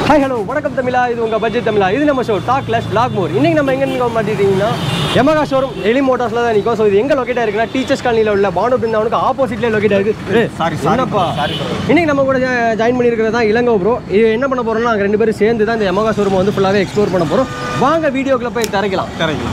Hi hello வணக்கம் தமிழா இது உங்கள் பட்ஜெட் தமிழா இது நம்ம show talk less block more இன்னைக்கு நம்ம எங்கே நிற்க மாட்டிட்டீங்கன்னா எமகா ஷோரூம் எலி மோட்டார்ஸில் தான் நிற்கும் ஸோ இது எங்கே லொக்கேட் இருக்குன்னா டீச்சர்ஸ் காலனியில் உள்ள பானு பிருந்தாவனுக்கு ஆப்போசிட்லேயே லொக்கேட் இருக்கு sorry, என்னப்பா இன்னைக்கு நம்ம கூட ஜாயின் பண்ணியிருக்கிறது தான் இளங்கோ ப்ரோ இது என்ன பண்ண போகிறோம்னா நாங்கள் ரெண்டு பேரும் சேர்ந்து தான் இந்த எமகா ஷோரூம் வந்து ஃபுல்லாகவே எக்ஸ்ப்ளோர் பண்ண போகிறோம் வாங்க வீடியோக்குள்ள போய் திறக்கலாம் கரெக்ட்லாம்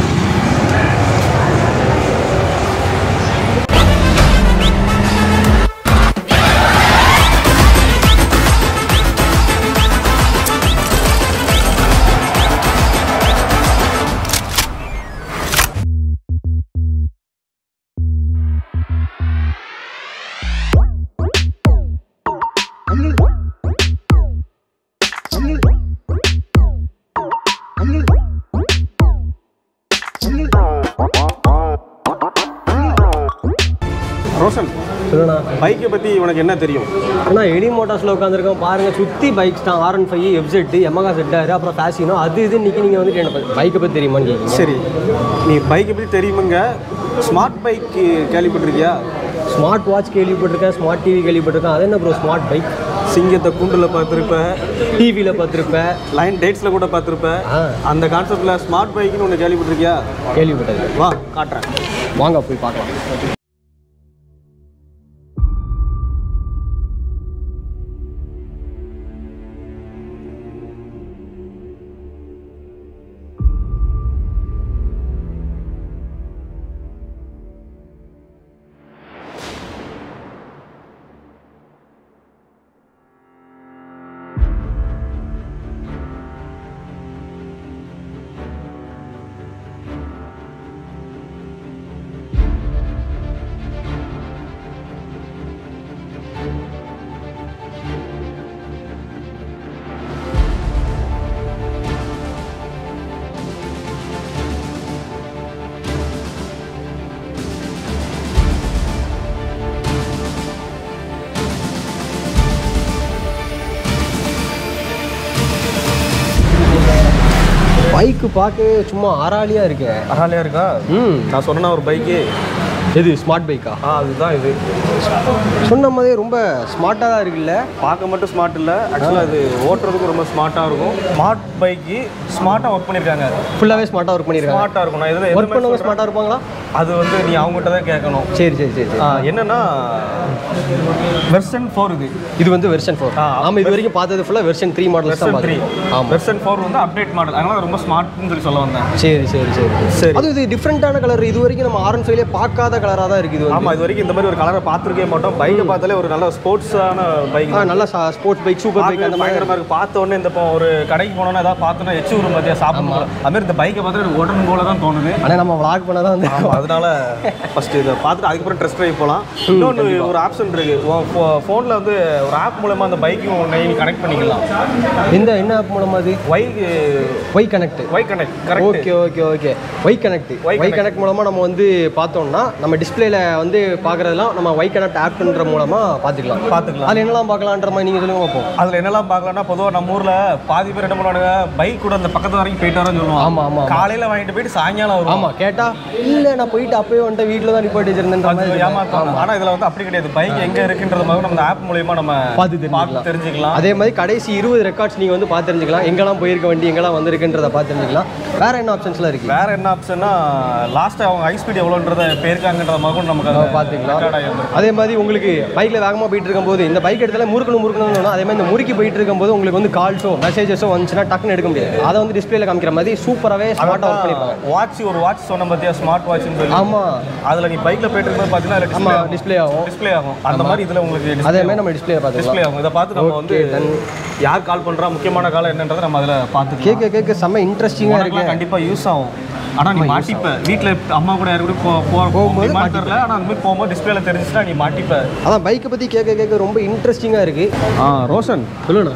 ரோஷன் சொல்லுண்ணா பைக்கை பற்றி உனக்கு என்ன தெரியும் ஆனால் எலி மோட்டார்ஸில் உட்காந்துருக்கோம் பாருங்கள் சுற்றி பைக்ஸ் தான் ஆர் ஒன் ஃபைவ் எஃப்செட்டு எமகா செட்டாரு அப்புறம் ஃபேசினோ அது இது இன்னைக்கு நீங்கள் வந்துட்டு என்ன பைக்கை பற்றி தெரியுமான்னு கேட்குறீங்க சரி நீ பைக்கை பற்றி தெரியுமுங்க ஸ்மார்ட் பைக் கேள்விப்பட்டிருக்கியா ஸ்மார்ட் வாட்ச் கேள்விப்பட்டிருக்கேன் ஸ்மார்ட் டிவி கேள்விப்பட்டிருக்கேன் அது என்ன ப்ரோ ஸ்மார்ட் பைக் சிங்கத்தை கூண்டில் பார்த்துருப்ப டிவியில் பார்த்துருப்பேன் லைன் டேட்ஸில் கூட பார்த்துருப்ப ஆ அந்த கான்செப்டில் ஸ்மார்ட் பைக்குன்னு ஒன்று கேள்விப்பட்டிருக்கியா கேள்விப்பட்டது வா காட்டுறேன் வாங்க போய் பார்க்கலாம் பைக்கு பார்க்க சும்மா ஆறாளியாக இருக்கு அராலியாக இருக்கா ம் நான் சொன்னேன்னா ஒரு பைக்கு எது ஸ்மார்ட் பைக்கா ஆ அதுதான் இது சொன்ன மாதிரியே ரொம்ப ஸ்மார்ட்டாக தான் இருக்குல்ல பார்க்க மட்டும் ஸ்மார்ட் இல்லை ஆக்சுவலாக இது ஓட்டுறதுக்கு ரொம்ப ஸ்மார்ட்டாக இருக்கும் ஸ்மார்ட் பைக்கு ஸ்மார்ட்டாக ஒர்க் பண்ணியிருக்காங்க ஃபுல்லாகவே ஸ்மார்ட்டாக ஒர்க் பண்ணியிருக்காங்க ஸ்மார்ட்டாக இருக்கும் நான் இதில் ஒர்க் பண்ணவங்க ஸ்மார்ட்டாக இருப்பாங்களா அது வந்து நீ அவங்ககிட்ட தான் கேட்கணும் சரி சரி சரி சரி ஆ, என்னன்னா வெர்ஷன் ஃபோர் இது இது வந்து வெர்ஷன் ஃபோர் ஆ, ஆமாம் இது வரைக்கும் பார்த்தது ஃபுல்லாக வெர்ஷன் த்ரீ மாடல்ஸ் தான் வெர்ஷன் த்ரீ பார்த்தேன் ஆமாம் வெர்ஷன் ஃபோர் வந்து அப்டேட் மாடல் அதனால ரொம்ப ஸ்மார்ட்னு சொல்லி சொல்ல வந்தேன் சரி சரி சரி சரி. அது இது டிஃப்ரெண்ட்டான கலர் இது வரைக்கும் நம்ம ஆரன் ஃபைவ்லேயே பார்க்காத கலராக தான் இருக்குது இது வந்து ஆமாம் இது வரைக்கும் இந்த மாதிரி ஒரு கலரை பார்த்துருக்கே மாட்டோம் பைக்கை பார்த்தாலே ஒரு நல்ல ஸ்போர்ட்ஸான பைக் ஆ நல்லா ஸ்போர்ட்ஸ் பைக் சூப்பர் பைக் அந்த மாதிரி பயங்கரமாக இருக்கு பார்த்த உடனே இந்த இப்போ ஒரு கடைக்கு போனோன்னா ஏதாவது பார்த்தோன்னா எச்சு ஒரு மத்தியா சாப்பிடணும் போல. அது மாதிரி இந்த பைக்கை பார்த்தா எனக்கு உடனே போல தான் தோணுது ஆனால் நம்ம vlog பண்ண தான் வந்து ஆமா, அதனால ஃபர்ஸ்ட் இதை பார்த்துட்டு அதுக்கப்புறம் ட்ரெஸ் ட்ரைவ் போகலாம் இன்னொன்று ஒரு ஆப்ஷன் இருக்கு ஃபோனில் வந்து ஒரு ஆப் மூலமா அந்த பைக்கும் நெய் கனெக்ட் பண்ணிக்கலாம் எந்த என்ன ஆப் மூலமாக அது Y Y connect Y connect correct okay okay okay Y connect Y Y connect மூலமாக நம்ம வந்து பார்த்தோம்னா நம்ம டிஸ்பிளேல வந்து பார்க்குறதெல்லாம் நம்ம ஒய் கனெக்ட் ஆப்ன்ற மூலமாக பார்த்துக்கலாம் பார்த்துக்கலாம் அதில் என்னலாம் பார்க்கலான்ற மாதிரி நீங்கள் சொல்லுங்க பார்ப்போம் அதில் என்னெல்லாம் பார்க்கலாம்னா பொதுவாக நம்ம ஊரில் பாதி பேர் என்ன பண்ணுவானுங்க பைக் கூட அந்த பக்கத்து வரைக்கும் போயிட்டு வரேன்னு சொல்லுவாங்க ஆமாம் ஆமாம் காலையில் வாங்கிட்டு போயிட்டு சாயங்காலம் வரும் ஆமாம் கேட்டா இல்லை நான் போயிட்டு அப்பயே வந்துட்டு வீட்டில் தான் நிப்பாட்டி வச்சிருந்தேன் மாதிரி ஏமாத்தாங்க ஆனால் இதில் வந்து அப்படி கிடையாது பைக் எங்கே இருக்குன்றது மாதிரி நம்ம ஆப் மூலியமா நம்ம பார்த்து தெரிஞ்சுக்கலாம். பார்த்து தெரிஞ்சுக்கலாம் அதே மாதிரி கடைசி இருபது ரெக்கார்ட்ஸ் நீங்கள் வந்து பார்த்து தெரிஞ்சுக்கலாம் எங்கெல்லாம் போயிருக்க வண்டி எங்கெல்லாம் வந்திருக்குன்றத பார்த்து தெரிஞ்சுக்கலாம் வேற என்ன ஆப்ஷன்ஸ்லாம் இருக்கு வேற என்ன ஆப்ஷன்னா லாஸ்ட் அவங்க ஹை ஸ்பீட் எவ்வளோன்றத போயிருக்காங்கன்றத மாதிரி நமக்கு அது பார்த்துக்கலாம் record ஆகிருக்கும். அதே மாதிரி உங்களுக்கு பைக்கில் வேகமாக போயிட்டு இருக்கும்போது இந்த பைக் எடுத்தால முறுக்கணும் முறுக்கணும்னு சொன்னா, அதே மாதிரி இந்த முறுக்கி போயிட்டு இருக்கும்போது உங்களுக்கு வந்து கால்ஸோ மெசேஜஸோ வந்துச்சுன்னா டக்குன்னு எடுக்க முடியாது அதை வந்து டிஸ்பிளேல காமிக்கிற மாதிரி சூப்பராகவே ஸ்மார்ட்டாக ஒர்க் பண்ணிருக்காங்க வாட்ச் ஒரு வாட்ச் சொன்ன பார்த்தியா ஸ்மார்ட் வாட்ச்னு சொல்லி ஆமாம் அதில் நீ பைக்கில் போயிட்டு இருக்கும்போது பார்த்தீங்கன்னா ஆமாம் டிஸ்பிளே ஆகும் டிஸ்ப்ளே ஆகும் அந்த மாதிரி இதில் உங்களுக்கு அதே மாதிரி நம்ம டிஸ்பிளே பார்த்துக்கலாம் டிஸ்ப்ளே ஆகும் இதை பார்த்து நம்ம வந்து யார் கால் பண்ணுறா முக்கியமான கால் என்னன்றதை நம்ம அதில் பார்த்துக்கலாம் கேட்க கேட்க செம்ம இன்ட்ரெஸ்டிங்காக இருக்கு உனக்குலாம் கண்டிப்பா யூஸ் ஆகும் ஆனா நீ மாட்டிப்ப வீட்ல அம்மா கூட யாரு கூட போ போ- போகும்போது போக தெரியல ஆனா அந்த மாதிரி போகும்போது டிஸ்பிளேல தெரிஞ்சுச்சுன்னா நீ மாட்டிப்ப அதான் பைக்கை பற்றி கேட்க கேட்க ரொம்ப இன்ட்ரெஸ்டிங்காக இருக்கு ஆ ரோஷன் சொல்லுண்ணா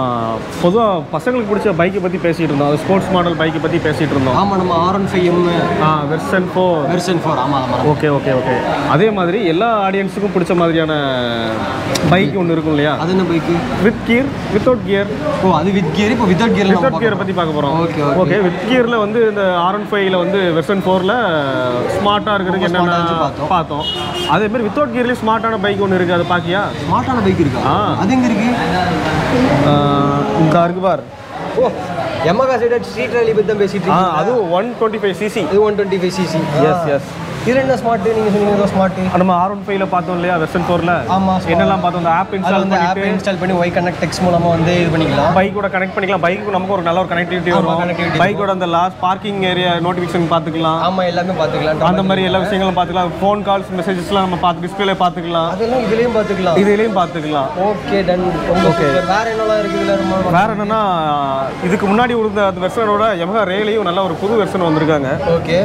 பொதுவாக பசங்களுக்கு பிடிச்ச பைக்கை பற்றி பேசிகிட்டு இருந்தோம் அது ஸ்போர்ட்ஸ் மாடல் பைக்கை பற்றி பேசிகிட்டு இருந்தோம் ஆமாம் நம்ம R one five M ah version four version four ஆமாம் ஆமாம் ஓகே ஓகே ஓகே அதே மாதிரி எல்லா ஆடியன்ஸுக்கும் பிடிச்ச மாதிரியான பைக் ஒன்று இருக்கும் இல்லையா அது என்ன bike with gear without without gear ஓ அது வித் கியர் இப்போ வித்தவுட் கியர் வித்தவுட் கியரை பற்றி பார்க்க போகிறோம் ஓகே ஓகே ஓகே வித் கியரில் வந்து இந்த ஆர் ஒன் ஃபைவ்ல வந்து வெர்ஷன் ஃபோரில் ஸ்மார்ட்டாக இருக்கிறதுக்கு smart ஆ என்னென்ன இருந்துச்சு பார்த்தோம். பார்த்தோம் அதே மாதிரி வித்தவுட் கியர்லேயும் ஸ்மார்ட்டான பைக் ஒன்று இருக்குது அதை பாக்கியா ஸ்மார்ட்டான பைக் இருக்கா ஆ. அது எங்க இருக்கு இந்த இருக்கு பார் ஓ எமகா சைடு ஸ்ட்ரீட் ரேலி பத்தி தான் பேசிட்டு ஆ இருக்கீங்க அதுவும் ஒன் டுவெண்ட்டி ஃபைவ் சிசி இது one twenty five CC yes yes இது என்ன ஸ்மார்ட் நீங்க சொன்னீங்க ஏதோ ஸ்மார்ட் நம்ம ஆர் ஒன் ஃபைவ்ல பார்த்தோம் இல்லையா வெர்ஷன் ஃபோரில் ஆமா என்னெல்லாம் பார்த்தோம் அந்த ஆப் அது இன்ஸ்டால் வந்து ஆப் பண்ணிட்டு இன்ஸ்டால் பண்ணி ஒய் கனெக்ட் டெக்ஸ் மூலமா வந்து இது பண்ணிக்கலாம் பைக்கோட கனெக்ட் பண்ணிக்கலாம் பைக்கு நமக்கு ஒரு நல்ல ஒரு கனெக்டிவிட்டி ஆமா, வரும் connectivity பைக்கோட அந்த லாஸ்ட் பார்க்கிங் ஏரியா நோட்டிஃபிகேஷன் பார்த்துக்கலாம் ஆமா எல்லாமே பாத்துக்கலாம் அந்த மாதிரி எல்லா விஷயங்களும் பார்த்துக்கலாம் ஃபோன் கால்ஸ் மெசேஜஸ்லாம் நம்ம பார்த்து டிஸ்பிளே பார்த்துக்கலாம் அதெல்லாம் இதுலயும் பாத்துக்கலாம் இதுலேயும் பார்த்துக்கலாம் ஓகே டன் ரொம்ப Okay. super. வேற என்னலாம் இருக்கு இதுல ரொம்ப வேற என்னன்னா இதுக்கு முன்னாடி இருந்த அந்த வெர்ஷனோட எமகா ரேலையும் நல்ல ஒரு புது வெர்ஷன் வந்திருக்காங்க ஓகே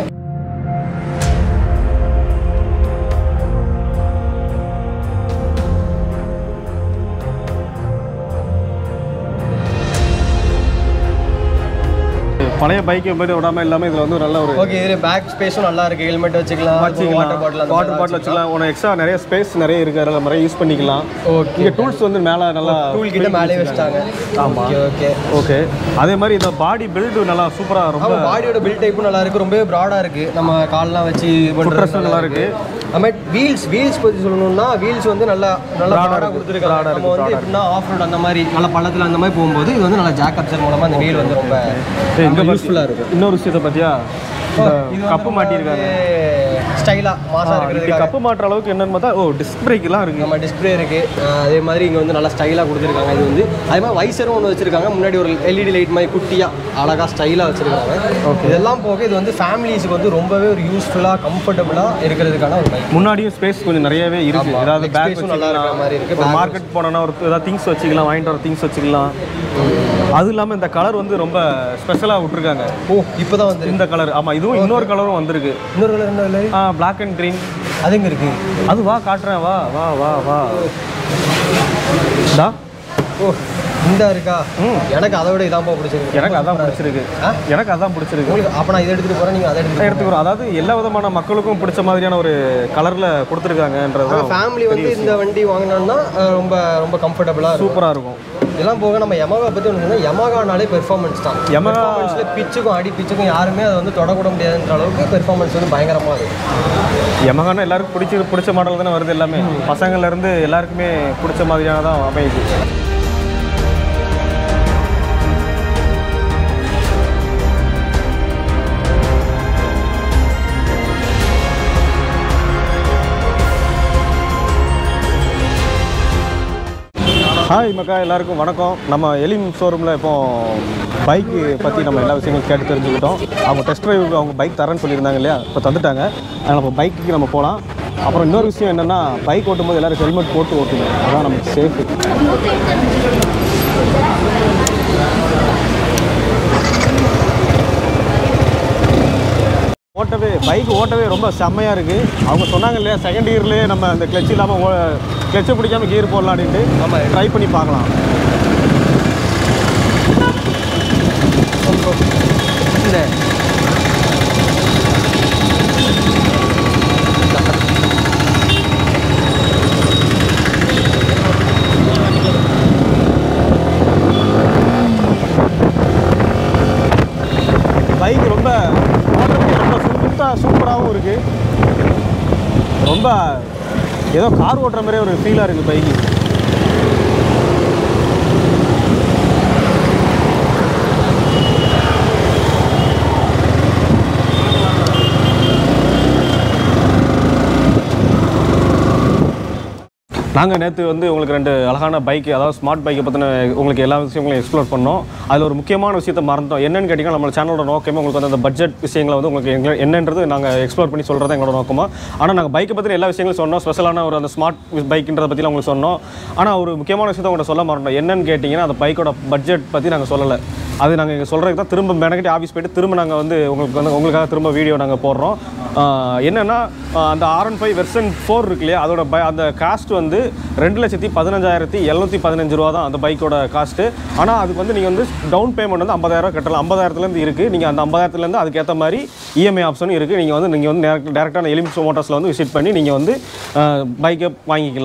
பழைய பைக்கை போய் விடாம இல்லாம இதுல வந்து ஒரு நல்ல ஒரு ஓகே இதுல பேக் ஸ்பேஸும் நல்லா இருக்கு ஹெல்மெட் வச்சுக்கலாம் வாட்டர் பாட்டில் வாட்டர் பாட்டில் வச்சுக்கலாம் உனக்கு எக்ஸ்ட்ரா நிறைய ஸ்பேஸ் நிறைய இருக்கு அதில் நிறைய யூஸ் பண்ணிக்கலாம் ஓகே இங்கே டூல்ஸ் வந்து மேலே நல்லா டூல் கிட்ட மேலே வச்சிட்டாங்க ஆமா. ஓகே ஓகே ஓகே அதே மாதிரி இந்த பாடி பில்டு நல்லா சூப்பராக ரொம்ப ஆமா பாடியோட பில்ட் டைப்பும் நல்லா இருக்கு ரொம்பவே ப்ராடா இருக்கு நம்ம கால்லாம் வச்சு இது Footrest பண்றது நல்லா இருக்கு. அதுமாதிரி வீல்ஸ் வீல்ஸ் பத்தி சொல்லணும்னா வீல்ஸ் வந்து நல்லா நல்லா Broad ஆ ப்ராடா இருக்கு. கொடுத்துருக்காங்க Broad ஆ நம்ம வந்து எப்படின்னா ஆஃப் ரோட் அந்த மாதிரி நல்ல பள்ளத்துல அந்த மாதிரி போகும்போது இது வந்து நல்லா ஜாக் அப்சர் மூலமா அந்த வீல் வந்து ரொம்ப இங்கே யூஸ்ஃபுல்லா இருக்கும் இன்னொரு விஷயத்தை பத்தியா இந்த கப்பு மாட்டியிருக்காங்க ஸ்டைலா மாசா இப்படி இருக்கிறதுக்காக கப்பு மாட்டுற அளவுக்கு என்னன்னு பார்த்தா ஓ டிஸ்க் பிரேக்லாம் இருக்கு நம்ம டிஸ்பிளே இருக்கு அஹ் அதே மாதிரி இங்க வந்து நல்லா ஸ்டைலா கொடுத்துருக்காங்க இது வந்து அதே மாதிரி வைசரும் ஒன்று வச்சிருக்காங்க முன்னாடி ஒரு எல்இடி லைட் மாதிரி குட்டியா அழகா ஸ்டைலா வச்சிருக்காங்க இதெல்லாம் போக இது வந்து ஃபேமிலிஸ்க்கு வந்து ரொம்பவே ஒரு யூஸ்ஃபுல்லா கம்ஃபர்டபுளா இருக்கிறதுக்கான ஒரு பைக் முன்னாடியும் ஸ்பேஸ் கொஞ்சம் நிறையவே இருக்கு ஆமா. ஏதாவது Leg பேக் space-உம் நல்லா இருக்கிற மாதிரி இருக்கு. ஒரு Bag மார்க்கெட் போனோன்னா ஒரு ஏதாவது திங்ஸ் வச்சுக்கலாம் வாங்கிட்டு வர திங்ஸ் வச்சுக்கலாம் அது இல்லாமல் இந்த கலர் வந்து ரொம்ப ஸ்பெஷலாக விட்டுருக்காங்க ஓ இப்போதான் வந்து இந்த கலர் ஆமாம் இதுவும் இன்னொரு கலரும் வந்திருக்கு இன்னொரு கலர் என்ன கலர் பிளாக் அண்ட் க்ரீன் அது எங்க இருக்கு அது வா காட்டுறேன் வா வா வா வா டா ஓ இந்த இருக்கா ம். எனக்கு அதை விட இதான் பிடிச்சிருக்கு எனக்கு அதான் பிடிச்சிருக்கு ஆ? எனக்கு அதான் பிடிச்சிருக்கு உங்களுக்கு அப்போ நான் இதை எடுத்துட்டு போறேன் நீங்க அதை எடுத்துட்டு எடுத்துக்கிறோம் அதாவது எல்லா விதமான மக்களுக்கும் பிடிச்ச மாதிரியான ஒரு கலரில் கொடுத்துருக்காங்கன்றது தான் ஃபேமிலி வந்து இந்த வண்டி வாங்கினோம்னா அஹ், ரொம்ப ரொம்ப கம்ஃபர்டபுளா இருக்கும் சூப்பராக இருக்கும் இதெல்லாம் போக நம்ம யமகா பத்தி ஒன்று சொன்னா யமகானாலே பெர்ஃபார்மன்ஸ் தான் Yamaha- பெர்ஃபார்மன்ஸ்ல பிச்சுக்கும் அடி பிச்சுக்கும் யாருமே அதை வந்து தொடக்கூட முடியாதுன்ற அளவுக்கு பெர்ஃபார்மன்ஸ் வந்து பயங்கரமா இருக்கும் யமகானா எல்லாருக்கும் பிடிச்ச பிடிச்ச மாடல் தானே வருது எல்லாமே பசங்கள்ல இருந்து எல்லாருக்குமே பிடிச்ச மாதிரியான தான் அமையுது ஹாய் மக்கா எல்லாருக்கும் வணக்கம் நம்ம எலிம் ஷோரூமில் இப்போ பைக்கு பற்றி நம்ம எல்லா விஷயங்களும் கேட்டு தெரிஞ்சுக்கிட்டோம் அவங்க டெஸ்ட் ட்ரைவுக்கு அவங்க பைக் தரேன்னு சொல்லியிருந்தாங்க இல்லையா இப்போ தந்துட்டாங்க அதனால் இப்போ பைக்குக்கு நம்ம போகலாம் அப்புறம் இன்னொரு விஷயம் என்னென்னா பைக் ஓட்டும்போது எல்லாரும் ஹெல்மெட் போட்டு ஓட்டணும் அதான் நமக்கு சேஃபு ஓட்டவே பைக் ஓட்டவே ரொம்ப செம்மையாக இருக்குது அவங்க சொன்னாங்க இல்லையா செகண்ட் இயர்லேயே நம்ம அந்த கிளச் இல்லாமல் கிளச்சை பிடிக்காம கியர் போடலாம் அப்படின்ட்டு நம்ம ட்ரை பண்ணி பார்க்கலாம் இந்த பைக் ரொம்ப ஓட்டுறதுக்கு ரொம்ப ஸ்மூத்தாக சூப்பராகவும் இருக்குது ரொம்ப ஏதோ கார் ஓட்டுற மாதிரியே ஒரு ஃபீலாக இருக்குது பைக்கு நாங்கள் நேற்று வந்து உங்களுக்கு ரெண்டு அழகான பைக் அதாவது ஸ்மார்ட் பைக்கை பற்றின உங்களுக்கு எல்லா விஷயங்களையும் எக்ஸ்ப்ளோர் பண்ணோம் அதில் ஒரு முக்கியமான விஷயத்தை மறந்தோம் என்னன்னு கேட்டிங்கன்னா நம்ம சேனலோட நோக்கமே உங்களுக்கு வந்து அந்த பட்ஜெட் விஷயங்களை வந்து உங்களுக்கு எங்க என்னன்றது நாங்கள் எக்ஸ்ப்ளோர் பண்ணி சொல்கிறது எங்களோட நோக்கமா ஆனால் நாங்கள் பைக்கை பற்றின எல்லா விஷயங்களும் சொன்னோம் ஸ்பெஷலான ஒரு அந்த ஸ்மார்ட் பைக்குன்றதை பற்றிலாம் உங்களுக்கு சொன்னோம் ஆனால் ஒரு முக்கியமான விஷயத்தை உங்கள்கிட்ட சொல்ல மறந்தோம் என்னன்னு கேட்டிங்கன்னா அந்த பைக்கோட பட்ஜெட் பற்றி நாங்கள் சொல்லலை அது நாங்கள் இங்கே சொல்கிறதுக்கு தான் திரும்ப மெனக்கிட்டு ஆஃபீஸ் போயிட்டு திரும்ப நாங்கள் வந்து உங்களுக்கு வந்து உங்களுக்காக திரும்ப வீடியோ நாங்கள் போடுறோம் ஆஹ் என்னன்னா ஆஹ் அந்த R one five version four இருக்கு இல்லையா அதோட பை அந்த காஸ்ட் வந்து ரெண்டு லட்சத்தி பதினஞ்சாயிரத்தி எழுநூற்றி பதினஞ்சு ரூபா தான் அந்த பைக்கோட காஸ்ட்டு ஆனால் அதுக்கு வந்து நீங்கள் வந்து டவுன் பேமெண்ட் வந்து ஐம்பதாயிரம் கட்டலாம் ஐம்பதாயிரத்துலேருந்து இருக்குது நீங்கள் அந்த ஐம்பதாயிரத்துலேருந்து அதுக்கேற்ற மாதிரி இஎம்ஐ ஆப்ஷனும் இருக்குது நீங்கள் வந்து நீங்கள் வந்து டேரக்ட் டேரெக்டான எலிமிக்ஸ் மோட்டார்ஸில் வந்து விசிட் பண்ணி நீங்கள் வந்து பைக்கை வாங்கிக்கலாம்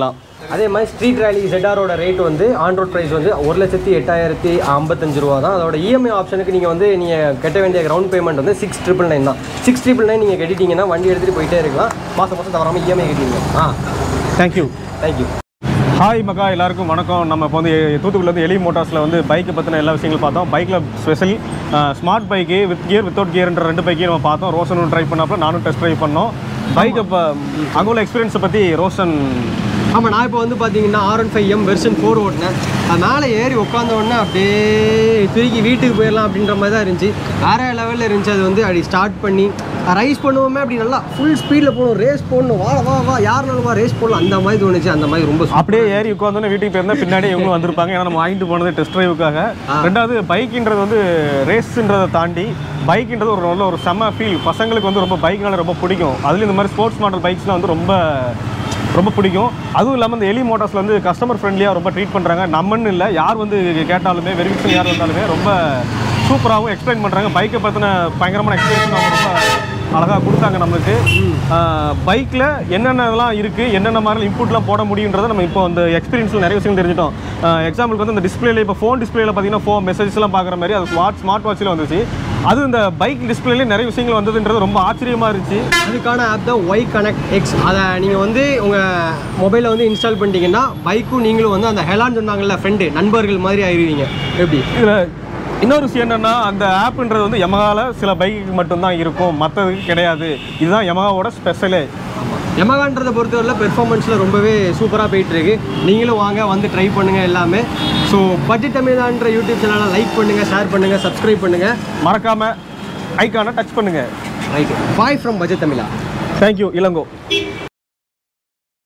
அதே மாதிரி ஸ்ட்ரீட் ரேலி ZR-ஓட ரேட் வந்து ஆன் ரோட் ப்ரைஸ் வந்து ஒரு லட்சத்தி எட்டாயிரத்தி ஐம்பத்தஞ்சு ரூபா தான் அதோட இஎம்ஐ ஆப்ஷனுக்கு நீங்கள் வந்து நீங்கள் கட்ட வேண்டிய கிரவுண்ட் பேமெண்ட் வந்து சிக்ஸ் ட்ரிபிள் நைன் தான் சிக்ஸ் ட்ரிபிள் நைன் நீங்கள் கட்டிட்டீங்கன்னா வண்டி எடுத்துகிட்டு போயிட்டே இருக்கலாம் மாதம் மாதம் தவறாமல் இஎம்ஐ கட்டிங்க ஆ தேங்க்யூ தேங்க்யூ ஹாய் மக்கா எல்லாருக்கும் வணக்கம் நம்ம இப்போ வந்து தூத்துக்குடியில் வந்து எலி மோட்டார்ஸில் வந்து பைக்கை பற்றின எல்லா விஷயங்களும் பார்த்தோம் பைக்கில் special smart bike with gear without கியர்ன்ற ரெண்டு பைக்கையும் நம்ம பார்த்தோம் ரோஷனும் ட்ரை பண்ணப்போ நானும் டெஸ்ட் ட்ரைவ் பண்ணோம் பைக் இப்போ அங்கே உள்ள எக்ஸ்பீரியன்ஸை பற்றி ரோஷன் ஆமாம் நான் இப்போ வந்து பார்த்தீங்கன்னா R one five M version four ஓட்டினேன் அது மேலே ஏறி உட்காந்த உடனே அப்படியே தூக்கி வீட்டுக்கு போயிடலாம் அப்படின்ற மாதிரி தான் இருந்துச்சு வேற லெவலில் இருந்துச்சு அது வந்து அப்படி ஸ்டார்ட் பண்ணி ரைஸ் பண்ணுவோமே அப்படி நல்லா ஃபுல் ஸ்பீடில் போகணும் ரேஸ் போடணும் வா வா வா யாருனாலும் வா ரேஸ் போடலாம் அந்த மாதிரி தோணுச்சு அந்த மாதிரி ரொம்ப super. அப்படியே ஏறி உட்காந்தோன்னே வீட்டுக்கு போயிருந்தா பின்னாடி இவங்களும் வந்திருப்பாங்க ஏன்னா நம்ம வாங்கிட்டு போனது டெஸ்ட் ட்ரைவுக்காக ரெண்டாவது பைக்குன்றது வந்து ரேஸ்ன்றதை தாண்டி பைக்குன்றது ஒரு நல்ல ஒரு செம்ம ஃபீல் பசங்களுக்கு வந்து ரொம்ப பைக்னால ரொம்ப பிடிக்கும் அதுலேயும் இந்த மாதிரி ஸ்போர்ட்ஸ் மாடல் பைக்ஸ்லாம் வந்து ரொம்ப ரொம்ப பிடிக்கும் அதுவும் இல்லாமல் இந்த எலி மோட்டார்ஸில் வந்து கஸ்டமர் ஃப்ரெண்ட்லியாக ரொம்ப ட்ரீட் பண்ணுறாங்க நம்மன்னு இல்லை யார் வந்து கேட்டாலுமே வெரிஃபிகேஷன் யார் வந்தாலுமே ரொம்ப சூப்பராகவும் எக்ஸ்பிளைன் பண்ணுறாங்க பைக்கை பற்றின பயங்கரமான எக்ஸ்பிளேஷன் அவங்க ரொம்ப அழகாக கொடுத்தாங்க நம்மளுக்கு பைக்கில் என்னென்னலாம் இருக்குது என்னென்ன மாதிரி இன்புட்லாம் போட முடியுன்றதை நம்ம இப்போ அந்த எக்ஸ்பீரியன்ஸில் நிறைய விஷயம் தெரிஞ்சிட்டோம் எக்ஸாம்பிளுக்கு வந்து இந்த டிஸ்பிளேல இப்போ ஃபோன் டிஸ்பிளேல பார்த்தீங்கன்னா ஃபோன் மெசேஜஸ்லாம் பார்க்குற மாதிரி அது ஸ்மார்ட் ஸ்மார்ட் வாட்சில் வந்துச்சு அது இந்த பைக் டிஸ்பிளேலேயே நிறைய விஷயங்கள் வந்ததுன்றது ரொம்ப ஆச்சரியமாக இருந்துச்சு அதுக்கான ஆப் தான் ஒய் கனெக்ட் எக்ஸ் அதை நீங்கள் வந்து உங்கள் மொபைலில் வந்து இன்ஸ்டால் பண்ணிட்டீங்கன்னா பைக்கும் நீங்களும் வந்து அந்த ஹெலான் சொன்னாங்கல்ல ஃப்ரெண்டு நண்பர்கள் மாதிரி ஆயிடுவீங்க எப்படி இதில் இன்னொரு விஷயம் என்னன்னா அந்த ஆப்புன்றது வந்து யமகால சில பைக்கு மட்டும்தான் இருக்கும் மற்றதுக்கு கிடையாது இதுதான் யமகாவோட ஸ்பெஷலே எமகான்றதை பொறுத்தவரையில் பெர்ஃபார்மன்ஸில் ரொம்பவே சூப்பராக போயிட்டு இருக்கு நீங்களும் வாங்க வந்து ட்ரை பண்ணுங்க எல்லாமே ஸோ பட்ஜெட் தமிழ்ன்ற யூடியூப் சேனலை லைக் பண்ணுங்க ஷேர் பண்ணுங்க சப்ஸ்கிரைப் பண்ணுங்க மறக்காம ஐக்கானை டச் பண்ணுங்க right bye from budget Tamizha thank you Ilango